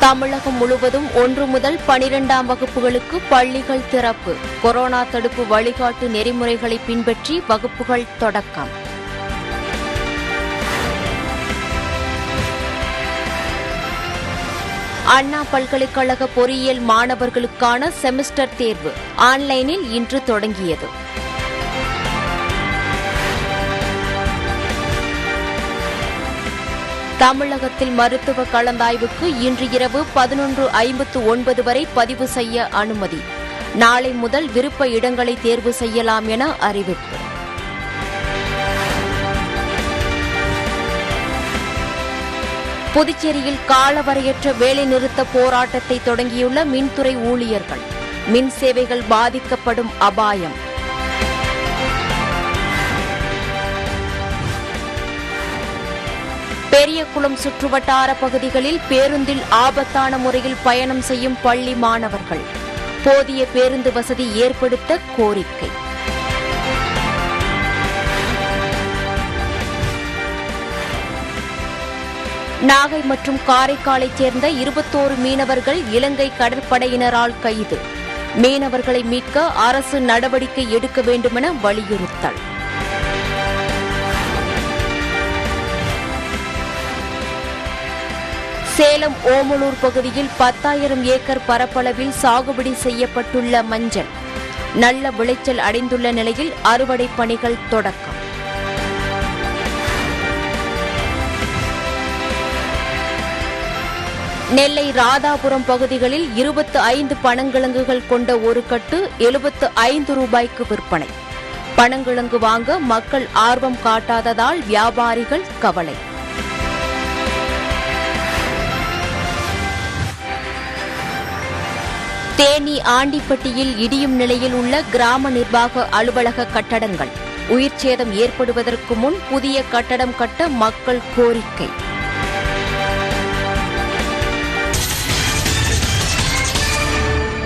தமிழகம் முழுவதும் ஒன்று முதல் பனிரெண்டாம் வகுப்புகளுக்கு பள்ளிகள் திறப்பு கொரோனா தடுப்பு வழிகாட்டு நெறிமுறைகளை பின்பற்றி வகுப்புகள் தொடக்கம் அண்ணா பல்கலைக்கழக பொறியியல் மாணவர்களுக்கான செமஸ்டர் தேர்வு ஆன்லைனில் இன்று தொடங்கியது தமிழகத்தில் மருத்துவ கலந்தாய்வுக்கு இன்று இரவு பதினொன்று ஐம்பத்து ஒன்பது வரை பதிவு செய்ய அனுமதி நாளை முதல் விருப்ப இடங்களை தேர்வு செய்யலாம் என அறிவிப்பு புதுச்சேரியில் காலவரையற்ற வேலைநிறுத்த போராட்டத்தை தொடங்கியுள்ள மின்துறை ஊழியர்கள் மின் சேவைகள் பாதிக்கப்படும் அபாயம் பெரியகுளம் சுற்றுவட்டார பகுதிகளில் பேருந்தில் ஆபத்தான முறையில் பயணம் செய்யும் பள்ளி மாணவர்கள் போதிய பேருந்து வசதி ஏற்படுத்த கோரிக்கை நாகை மற்றும் காரைக்காலைச் சேர்ந்த இருபத்தோரு மீனவர்கள் இலங்கை கடற்படையினரால் கைது மீனவர்களை மீட்க அரசு நடவடிக்கை எடுக்க வேண்டுமென வலியுறுத்தல் சேலம் ஓமலூர் பகுதியில் பத்தாயிரம் ஏக்கர் பரப்பளவில் சாகுபடி செய்யப்பட்டுள்ள மஞ்சள் நல்ல விளைச்சல் அடைந்துள்ள நிலையில் அறுவடை பணிகள் தொடக்கம் நெல்லை ராதாபுரம் பகுதிகளில் இருபத்து ஐந்து பனங்கிழங்குகள் கொண்ட ஒரு கட்டு எழுபத்து ஐந்து ரூபாய்க்கு விற்பனை பனங்கிழங்கு வாங்க மக்கள் ஆர்வம் காட்டாததால் வியாபாரிகள் கவலை தேனி ஆண்டிப்பட்டியில் இடியும் நிலையில் உள்ள கிராம நிர்வாக அலுவலக கட்டடங்கள் உயிர்ச்சேதம் ஏற்படுவதற்கு முன் புதிய கட்டடம் கட்ட மக்கள் கோரிக்கை